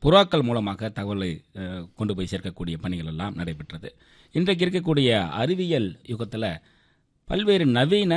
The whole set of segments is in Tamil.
புறாக்கள் மூலமாக தகவலை அஹ், கொண்டு போய் சேர்க்கக்கூடிய பணிகள் எல்லாம் நடைபெற்றது இன்றைக்கு இருக்கக்கூடிய அறிவியல் யுகத்தில் பல்வேறு நவீன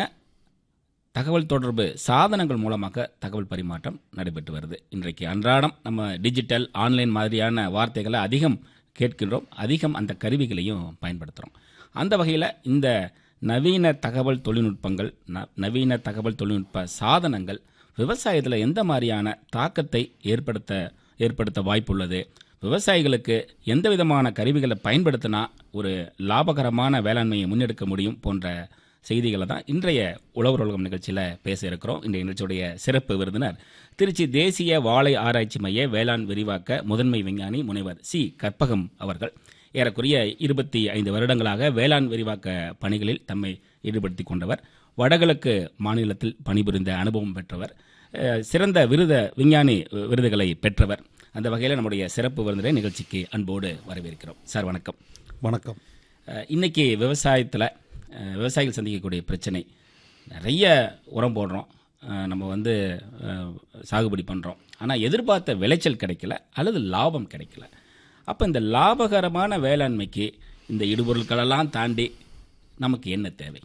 தகவல் தொடர்பு சாதனங்கள் மூலமாக தகவல் பரிமாற்றம் நடைபெற்று வருது இன்றைக்கு அன்றாடம் நம்ம டிஜிட்டல் ஆன்லைன் மாதிரியான வார்த்தைகளை அதிகம் கேட்கின்றோம் அதிகம் அந்த கருவிகளையும் பயன்படுத்துகிறோம் அந்த வகையில் இந்த நவீன தகவல் தொழில்நுட்பங்கள் ந- நவீன தகவல் தொழில்நுட்ப சாதனங்கள் விவசாயத்தில் எந்த மாதிரியான தாக்கத்தை ஏற்படுத்த ஏற்படுத்த வாய்ப்புள்ளது விவசாயிகளுக்கு எந்த விதமான கருவிகளை பயன்படுத்தினா ஒரு லாபகரமான வேளாண்மையை முன்னெடுக்க முடியும் போன்ற செய்திகளை தான் இன்றைய உழவர் உலகம் நிகழ்ச்சியில் பேச இருக்கிறோம் இன்றைய நிகழ்ச்சியுடைய சிறப்பு விருந்தினர் திருச்சி தேசிய வாழை ஆராய்ச்சி மைய வேளாண் விரிவாக்க முதன்மை விஞ்ஞானி முனைவர் சி கற்பகம் அவர்கள் ஏறக்குறைய இருபத்தி ஐந்து வருடங்களாக வேளாண் விரிவாக்க பணிகளில் தம்மை ஈடுபடுத்தி கொண்டவர் வடகிழக்கு மாநிலத்தில் பணிபுரிந்த அனுபவம் பெற்றவர் அஹ், சிறந்த விருத விஞ்ஞானி விருதுகளை பெற்றவர் அந்த வகையில் நம்முடைய சிறப்பு விருந்தினரை நிகழ்ச்சிக்கு அன்போடு வரவேற்கிறோம் சார் வணக்கம் வணக்கம் அஹ், இன்னைக்கு விவசாயத்தில் விவசாயிகள் சந்திக்கக்கூடிய பிரச்சனை நிறைய உரம் போடுறோம் அஹ், நம்ம வந்து அஹ், சாகுபடி பண்ணுறோம் ஆனால் எதிர்பார்த்த விளைச்சல் கிடைக்கல அல்லது லாபம் கிடைக்கல அப்போ இந்த லாபகரமான வேளாண்மைக்கு இந்த இடுபொருட்களெல்லாம் தாண்டி நமக்கு என்ன தேவை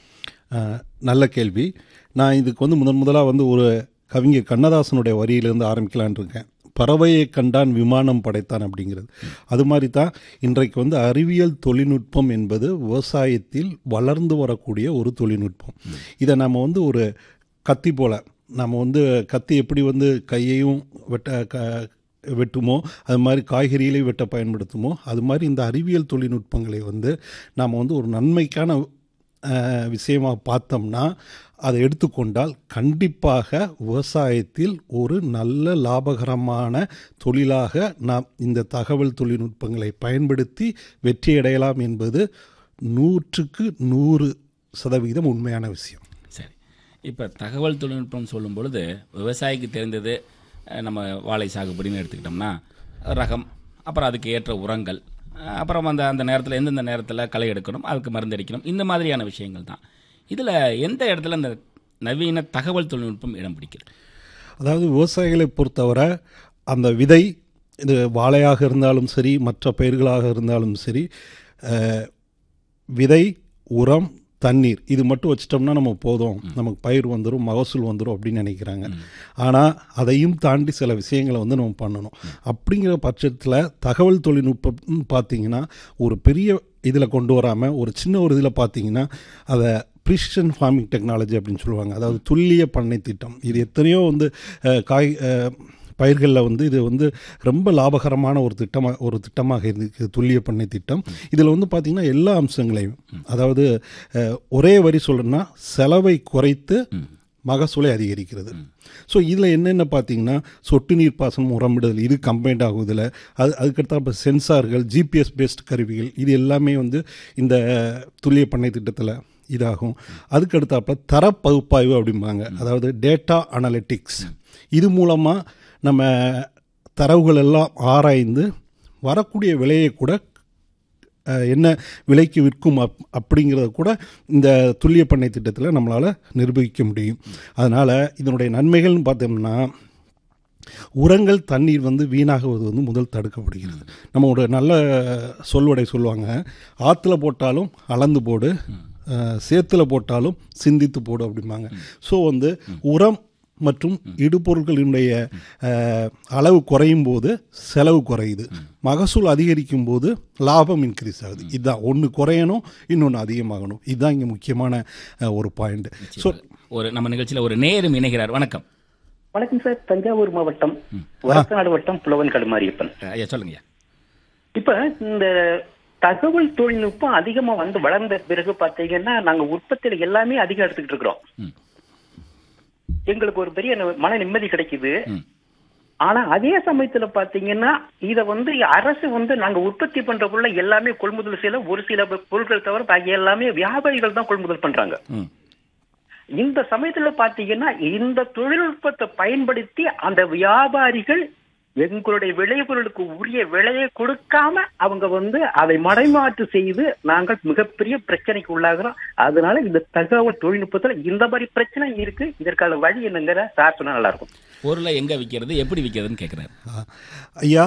அஹ், நல்ல கேள்வி நான் இதுக்கு வந்து முதன் முதலாக வந்து ஒரு கவிஞர் கண்ணதாசனுடைய வரியிலிருந்து ஆரம்பிக்கலான்னு இருக்கேன் பறவையை கண்டான் விமானம் படைத்தான் அப்படிங்கிறது அது மாதிரி தான் இன்றைக்கு வந்து அறிவியல் தொழில்நுட்பம் என்பது விவசாயத்தில் வளர்ந்து வரக்கூடிய ஒரு தொழில்நுட்பம் இதை நம்ம வந்து ஒரு கத்தி போல நம்ம வந்து கத்தி எப்படி வந்து கையையும் வெட்ட க வெட்டுமோ அது மாதிரி காய்கறிகளையும் வெட்ட பயன்படுத்துமோ அது மாதிரி இந்த அறிவியல் தொழில்நுட்பங்களை வந்து நாம் வந்து ஒரு நன்மைக்கான அஹ், விஷயமா பார்த்தோம்னா அதை எடுத்துக்கொண்டால் கண்டிப்பாக விவசாயத்தில் ஒரு நல்ல லாபகரமான தொழிலாக நாம் இந்த தகவல் தொழில்நுட்பங்களை பயன்படுத்தி வெற்றியடையலாம் என்பது நூற்றுக்கு நூறு சதவிகிதம் உண்மையான விஷயம் சரி இப்போ தகவல் தொழில்நுட்பம் சொல்லும் பொழுது விவசாயிக்கு தெரிந்தது அஹ், நம்ம வாழை சாகுபடின்னு எடுத்துக்கிட்டோம்னா ரகம் அப்புறம் அதுக்கு ஏற்ற உரங்கள் அஹ், அப்புறம் அந்த அந்த நேரத்தில் எந்தெந்த நேரத்தில் களை எடுக்கணும் அதுக்கு மருந்து அடிக்கணும் இந்த மாதிரியான விஷயங்கள் தான் இதில் எந்த இடத்துல இந்த நவீன தகவல் தொழில்நுட்பம் இடம் பிடிக்கிறது அதாவது விவசாயிகளை பொறுத்தவரை அந்த விதை இது வாழையாக இருந்தாலும் சரி மற்ற பயிர்களாக இருந்தாலும் சரி அஹ், விதை உரம் தண்ணீர் இது மட்டும் வச்சிட்டோம்னா நம்ம போதும் நமக்கு பயிர் வந்துடும் மகசூல் வந்துடும் அப்படின்னு நினைக்கிறாங்க ஆனால் அதையும் தாண்டி சில விஷயங்களை வந்து நம்ம பண்ணணும் அப்படிங்கிற பட்சத்தில் தகவல் தொழில்நுட்பம் பார்த்தீங்கன்னா ஒரு பெரிய இதில் கொண்டு வராமல் ஒரு சின்ன ஒரு இதில் பார்த்தீங்கன்னா அதை ப்ரிசிஷன் ஃபார்மிங் டெக்னாலஜி அப்படின்னு சொல்லுவாங்க அதாவது துல்லிய பண்ணை திட்டம் இது எத்தனையோ வந்து அஹ், காய் அஹ், பயிர்களில் வந்து இது வந்து ரொம்ப லாபகரமான ஒரு திட்டமாக ஒரு திட்டமாக இருக்கு துல்லிய பண்ணை திட்டம் இதில் வந்து பார்த்திங்கன்னா எல்லா அம்சங்களையும் அதாவது அஹ், ஒரே வரி சொல்லணும்னா செலவை குறைத்து மகசூலை அதிகரிக்கிறது ஸோ இதில் என்னென்ன பார்த்தீங்கன்னா சொட்டு நீர் பாசனம் உரமிடுதல் இது கம்பைண்ட் ஆகும் இதில் அது அதுக்கடுத்த இப்போ சென்சார்கள் ஜிபிஎஸ் பேஸ்ட் கருவிகள் இது எல்லாமே வந்து இந்த துல்லிய பண்ணை திட்டத்தில் இதாகும் அதுக்கு அடுத்தாப்புல தர பகுப்பாய்வு அப்படிம்பாங்க அதாவது டேட்டா அனலிட்டிக்ஸ் இது மூலமாக நம்ம தரவுகள் எல்லாம் ஆராய்ந்து வரக்கூடிய விலையை கூட அஹ், என்ன விலைக்கு விற்கும் அப் அப்படிங்கிறத கூட இந்த துல்லிய பண்ணை திட்டத்தில் நம்மளால் நிரூபிக்க முடியும் அதனால் இதனுடைய நன்மைகள்னு பார்த்தோம்னா உரங்கள் தண்ணீர் வந்து வீணாகுவது வந்து முதல் தடுக்கப்படுகிறது நம்ம ஒரு நல்ல சொல்வடை சொல்லுவாங்க ஆற்றுல போட்டாலும் அளந்து போடு அஹ், சேத்துல போட்டாலும் சிந்தித்து போடு அப்படிம்பாங்க ஸோ வந்து உரம் மற்றும் இடுபொருட்களினுடைய அஹ், அளவு குறையும் போது செலவு குறையுது மகசூல் அதிகரிக்கும் போது லாபம் இன்க்ரீஸ் ஆகுது இதுதான் ஒன்று குறையணும் இன்னொன்று அதிகமாகணும் இதுதான் இங்கே முக்கியமான அஹ், ஒரு பாயிண்ட் ஸோ ஒரு நம்ம நிகழ்ச்சியில் ஒரு நேரும் இணைகிறார் வணக்கம் வணக்கம் சார் தஞ்சாவூர் மாவட்டம் வரத்தநாடு வட்டம் புலவன் கடுமாரியப்பன் அஹ், ஐயா சொல்லுங்கய்யா இப்ப இந்த தகவல் தொழில்நுட்பம் அதிகமா வந்து வளர்ந்த பிறகு பாத்தீங்கன்னா நாங்க உற்பத்தியில எல்லாமே அதிகம் எடுத்துக்கிட்டு இருக்கிறோம் ம். எங்களுக்கு ஒரு பெரிய ந- மன நிம்மதி கிடைக்குது ம். ஆனா அதே சமயத்துல பாத்தீங்கன்னா இத வந்து அரசு வந்து நாங்க உற்பத்தி பண்ற பொருளை எல்லாமே கொள்முதல் செய்யல ஒரு சில பொருட்கள் தவிர பாக்கி எல்லாமே வியாபாரிகள் தான் கொள்முதல் பண்றாங்க ம் இந்த சமயத்துல பாத்தீங்கன்னா இந்த தொழில்நுட்பத்தை பயன்படுத்தி அந்த வியாபாரிகள் எங்களுடைய விளைபொருளுக்கு உரிய விலையை கொடுக்காம அவங்க வந்து அதை மடைமாற்று செய்து நாங்கள் மிகப்பெரிய பிரச்சனைக்கு உள்ளாகிறோம் அதனால இந்த தகவல் தொழில்நுட்பத்துல இந்த மாதிரி பிரச்சனை இருக்கு இதற்கான வழி என்னங்கிற சார் சொன்னா நல்லா இருக்கும் பொருளை எங்கே விற்கிறது எப்படி விற்கிறதுன்னு கேட்குறாரு ஐயா